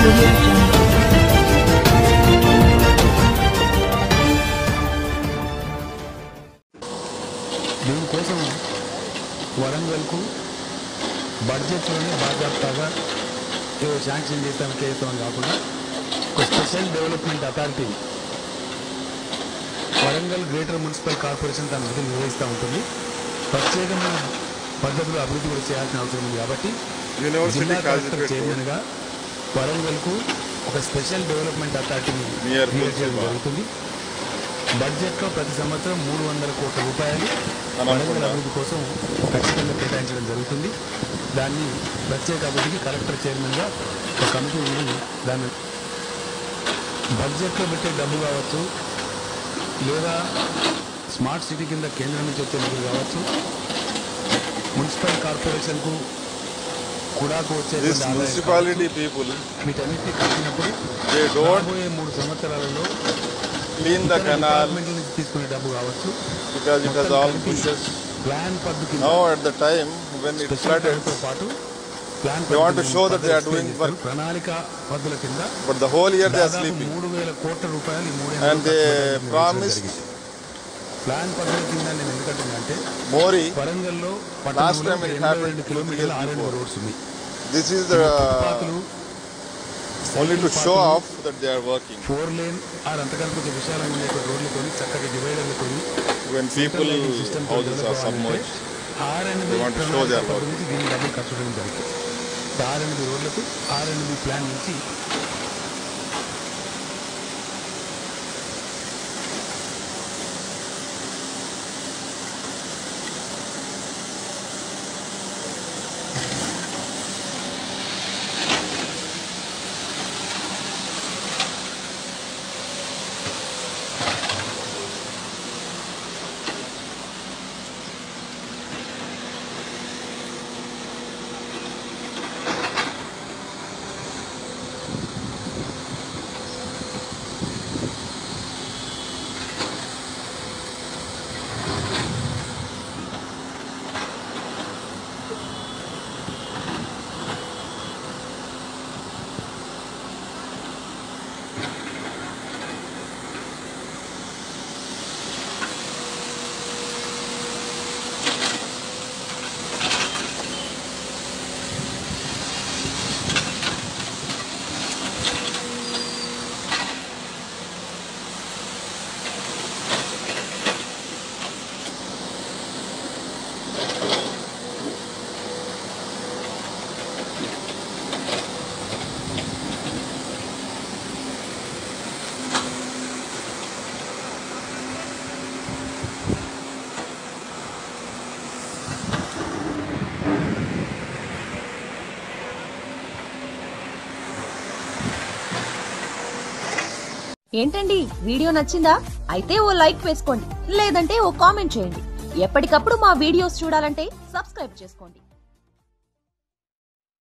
audio jungle. దీనికోసం వరంగల్కు బడ్జెట్లోనే బాధ్యతగా ఏవో శాంక్షన్ చేస్తాం చేస్తాం కాకుండా ఒక special development authority Warangal greater municipal corporation తన విధులు నిర్వహిస్తూ ఉంటుంది ప్రత్యేకమైన పద్ధతిలో అభివృద్ధి కూడా చేయాల్సిన అవసరం ఉంది కాబట్టి యూనివర్సిటీ జిల్లా కలెక్టర్ కాజిపేట్ చైర్మన్గా వరంగల్కు ఒక స్పెషల్ డెవలప్మెంట్ అథారిటీని Near క్రియేట్ చేయడం Kulsuva. జరుగుతుంది బడ్జెట్లో ప్రతి సంవత్సరం మూడు వందల కోట్ల రూపాయలు అనుకుంటా. వరంగల్ అభివృద్ధి కోసం ఖచ్చితంగా కేటాయించడం జరుగుతుంది దాన్ని ప్రత్యేక అభివృద్ధికి కలెక్టర్ చైర్మన్గా ఒక కమిటీ ఉండి దాన్ని బడ్జెట్లో పెట్టే డబ్బు కావచ్చు లేదా స్మార్ట్ సిటీ కింద కేంద్రం నుంచి వచ్చే నిధులు కావచ్చు మున్సిపల్ కార్పొరేషన్కు కూడా వచ్చే దిస్ మున్సిపాలిటీ పీపుల్ వీటన్నిటిని కలిపినప్పుడు దే డోంట్ రాబోయే మూడు సంవత్సరాలలో క్లీన్ ద కెనాల్ గవర్నమెంట్ నుంచి తీసుకునే డబ్బు కావచ్చు because it has all pushes plan పద్ధతి now at the time when it started తో పాటు ప్లాన్ They want to పద్ధతిని show that they are explain doing చేస్తారు. work. ప్రణాళిక పద్ధతుల కింద but the whole year they are దాదాపు స్లీపింగ్ మూడు వేల కోట్ల రూపాయలు ఈ మూడు And they promised- ప్లాన్ పద్ధతి కింద నేను ఎందుకంటే మోరీ వరంగల్లో Last time it happened రెండు two కిలోమీటర్ల years ఆర్ఎండ్ before. రోడ్స్ ఉంది దిస్ ఈస్ ద ఫుట్పాత్లు only to show off that they are working four lane or అంతకన్నా కొంచెం విశాలంగా ఉండే రోడ్లతో చక్కగా డివైడర్లతో when people houses are submerge They want to show their work. నుంచి దీన్ని డబ్బులు ఖర్చు చేయడం జరుగుతుంది ఆర్ఎండ్బి రోడ్లకు ఆర్ఎండ్బి ప్లాన్ నుంచి ఏంటండి వీడియో నచ్చిందా అయితే ఓ లైక్ వేసుకోండి లేదంటే ఓ కామెంట్ చేయండి ఎప్పటికప్పుడు మా వీడియోస్ చూడాలంటే సబ్స్క్రైబ్ చేసుకోండి